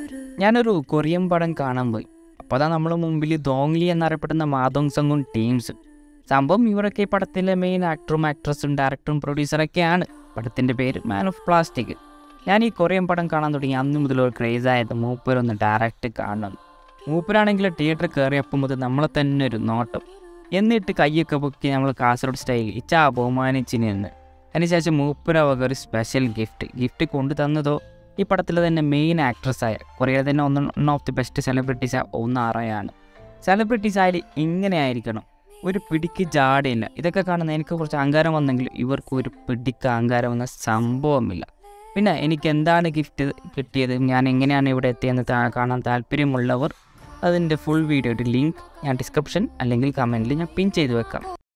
ഞാനൊരു കൊറിയൻ പടം കാണാൻ പോയി അപ്പോൾ അതാ നമ്മുടെ മുമ്പിൽ ദോങ്ലി എന്നറിയപ്പെടുന്ന മാതോങ് സംഗും ടീംസും സംഭവം ഇവരൊക്കെ ഈ പടത്തിലെ മെയിൻ ആക്ടറും ആക്ട്രസും ഡയറക്ടറും പ്രൊഡ്യൂസറൊക്കെയാണ് പടത്തിൻ്റെ പേര് മാൻ ഓഫ് പ്ലാസ്റ്റിക് ഞാൻ ഈ കൊറിയൻ പടം കാണാൻ തുടങ്ങി അന്ന് മുതൽ ഒരു ക്രേസായത് മൂപ്പരൊന്ന് ഡയറക്റ്റ് കാണണം മൂപ്പരാണെങ്കിൽ തിയേറ്ററിൽ കയറിയപ്പോൾ മുതൽ നമ്മളെ തന്നെ ഒരു നോട്ടം എന്നിട്ട് കൈയൊക്കെ പൊക്കി നമ്മൾ കാസർഗോഡ് സ്റ്റൈൽ ഇച്ചാ ബഹുമാനിച്ചിന് എന്ന് അതിനുശേഷം മൂപ്പര വക ഒരു സ്പെഷ്യൽ ഗിഫ്റ്റ് ഗിഫ്റ്റ് കൊണ്ടു തന്നതോ ഈ പടത്തിലെ തന്നെ മെയിൻ ആക്ട്രസ്സായ കൊറിയയിലെ തന്നെ ഒന്ന് one of the best celebrities ഒന്നാറയാണ് സെലിബ്രിറ്റീസ് ആയാലും ഇങ്ങനെ ആയിരിക്കണം ഒരു പിടിക്ക് ജാടയില്ല ഇതൊക്കെ കാണുന്ന എനിക്ക് കുറച്ച് അഹങ്കാരം വന്നെങ്കിൽ ഇവർക്ക് ഒരു പിടിക്ക് അഹങ്കാരം വന്ന സംഭവമില്ല പിന്നെ എനിക്ക് എന്താണ് ഗിഫ്റ്റ് കിട്ടിയത് ഞാൻ എങ്ങനെയാണ് ഇവിടെ എത്തിയെന്ന് താ- കാണാൻ താല്പര്യമുള്ളവർ അതിൻ്റെ ഫുൾ വീഡിയോയുടെ ലിങ്ക് ഞാൻ ഡിസ്ക്രിപ്ഷൻ അല്ലെങ്കിൽ കമൻറ്റിൽ ഞാൻ പിൻ ചെയ്ത് വെക്കാം